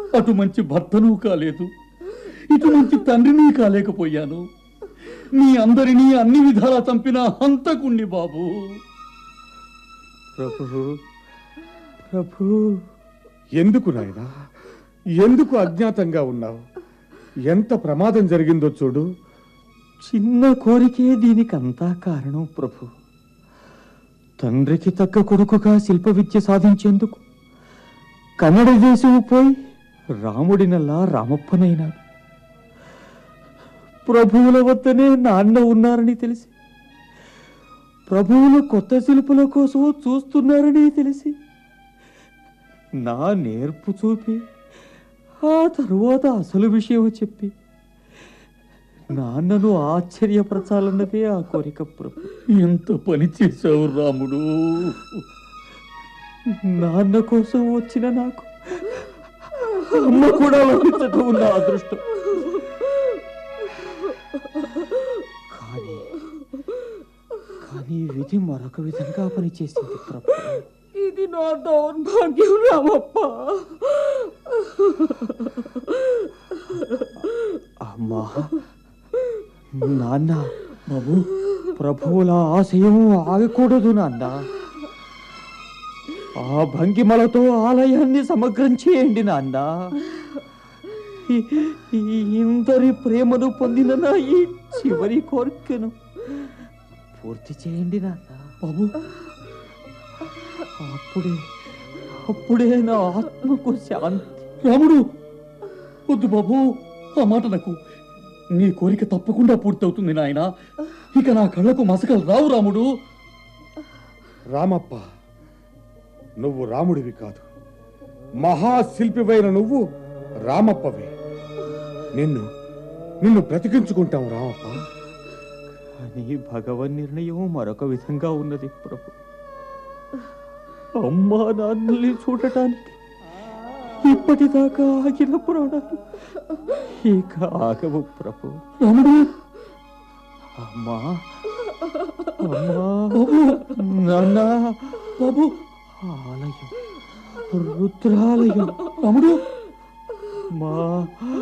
అటు మంచి భర్తను కాలేదు ఇటు మంచి తండ్రిని కాలేకపోయాను మీ అందరినీ అన్ని విధాలా చంపిన హంతకుణ్ణి బాబు ప్రభు ప్రభు ఎందుకు నాయనా ఎందుకు అజ్ఞాతంగా ఉన్నావు ఎంత ప్రమాదం జరిగిందో చూడు చిన్న కోరికే దీనికంతా కారణం ప్రభు తండ్రికి తగ్గ కొడుకుగా శిల్ప విద్య సాధించేందుకు కన్నడ దేశం పోయి రాముడినల్లా రామప్పనైనాడు ప్రభువుల వద్దనే నాన్న ఉన్నారని తెలిసి ప్రభువులు కొత్త శిల్పుల కోసం చూస్తున్నారని తెలిసి నా నేర్పు చూపి ఆ తరువాత అసలు విషయం చెప్పి నాన్నను ఆశ్చర్యపరచాలన్నదే ఆ కోరిక ప్రభు ఎంత పని చేశావు రాముడు నాన్న కోసం వచ్చిన నాకు అమ్మ కూడా లభించటం నా అదృష్టం కానీ కానీ విధి మరొక విధంగా పనిచేసింది ప్రభు ఇది నా దౌర్భాగ్యం రామప్ప అమ్మా నాన్న బాబు ప్రభువుల ఆశయం ఆగకూడదు నాన్న ఆ భంగిమలతో ఆలయాన్ని సమగ్రం చేయండి నాన్న ఈ- ఈ ఇందరి ప్రేమను పొందిన నా ఈ చివరి కోరికను పూర్తి చేయండి నాన్న బాబు అప్పుడే అప్పుడే నా ఆత్మకు శాంతి రాముడు వద్దు బాబు ఆ మాట నాకు నీ కోరిక తప్పకుండా పూర్తవుతుంది నాయన ఇక నా కళ్ళకు మసకలు రావు రాముడు రామప్ప నువ్వు రాముడివి కాదు మహాశిల్పివైన నువ్వు రామప్పవే నిన్ను నిన్ను బ్రతికించుకుంటాం రామప్ప కానీ భగవన్ నిర్ణయం మరొక విధంగా ఉన్నది ప్రభు అమ్మా నాన్నల్ని చూడటానికి ఇప్పటిదాకా ఆగిన ప్రాణాలు ఇక ఆగవు ప్రభు రాముడు అమ్మా అమ్మా నాన్న బాబు ఆలయం రుద్రాలయం రాముడు మా